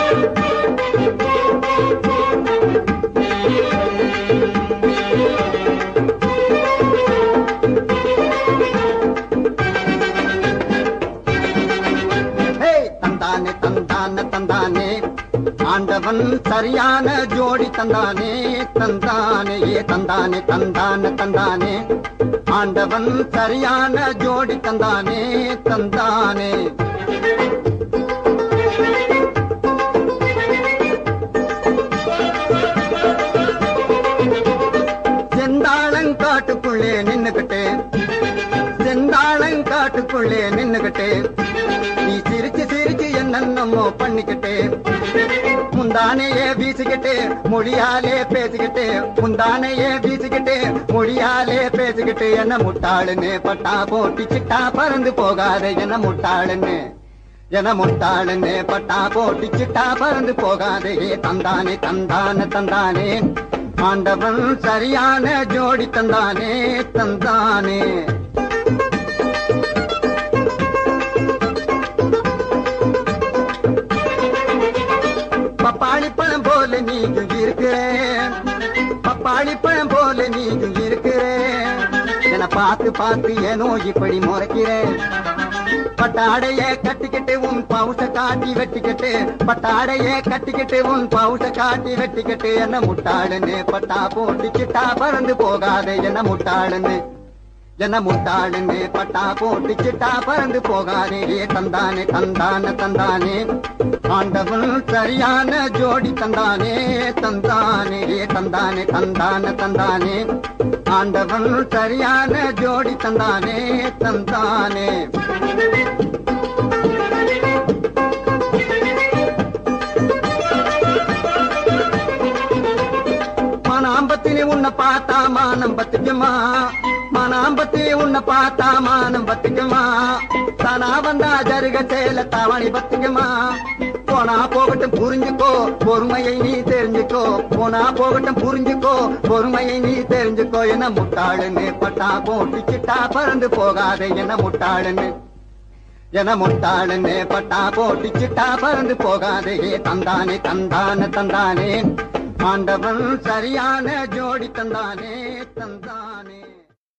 ஹே, தந்தானே தந்தான தந்தானே ஆண்டவன் சரியான ஜோடி தந்தானே தந்தானே ஏ தந்தானே தந்தான தந்தானே ஆண்டவன் சரியான ஜோடி தந்தானே தந்தானே செந்தாளங்காட்டுக்குள்ளே நின்னுகிட்டு செந்தாளங்காட்டுக்குள்ளே நின்னுகிட்டு நீ சிரிச்சு சிரிச்சு என்னென்னமோ பண்ணிக்கிட்டு முந்தானையே வீசிக்கிட்டு மொழியாலே பேசிக்கிட்டு முந்தானையே வீசிக்கிட்டு மொழியாலே பேசிக்கிட்டு என்ன முட்டாளுன்னு பட்டா போட்டி சிட்டா பறந்து போகாத என்ன முட்டாளுன்னு என முட்டாளுன்னு பட்டா போட்டி சிட்டா பறந்து போகாதே தந்தானே தந்தானே தந்தானே ஆண்டவன் சரியான ஜோடி தந்தானே தந்தானே பப்பாளி பழம் போல நீயும் இருக்கிற பப்பாளி பழம் போல நீயும் இருக்கிற என பார்த்து பார்த்து ஏனோ இப்படி முறைக்கிறேன் பட்டாடைய கட்டிக்கிட்டு உன் பவுச காட்டி வெட்டிக்கிட்டு பட்டாடைய கட்டிக்கிட்டு உன் பவுச காட்டி வெட்டிக்கிட்டு என்ன முட்டாளுன்னு பட்டா போட்டு சிட்டா பறந்து போகாதே என்ன முட்டாளுன்னு என்ன முட்டாளுன்னு பட்டா போட்டு சிட்டா பறந்து போகாதே தந்தானே தந்தானே தந்தானே ஆண்டவன் சரியான ஜோடி தந்தானே தந்தானே தந்தானே தந்தானே தந்தானே ஆண்டவன் சரியான ஜோடி தந்தானே தந்தானே மனாம்பத்தினி உன்னை பார்த்தா மானம் பத்துக்குமா மனாம்பத்தினி உன்னை பார்த்தா மானம் பத்துக்குமா தானா வந்தா ஜருக சேல தாவணி பத்துக்குமா போனா போகட்டும் புரிஞ்சுக்கோ பொறுமையை நீ தெரிஞ்சுக்கோ போனா போகட்டும் புரிஞ்சுக்கோ பொறுமையை நீ தெரிஞ்சுக்கோ என்ன முட்டாளுன்னு பட்டா போட்டு சிட்டா பறந்து போகாதே என்ன முட்டாளுன்னு என முட்டாளுன்னு பட்டா போட்டு சிட்டா பறந்து போகாதே தந்தானே தந்தானே தந்தானே ஆண்டவன் சரியான ஜோடி தந்தானே தந்தானே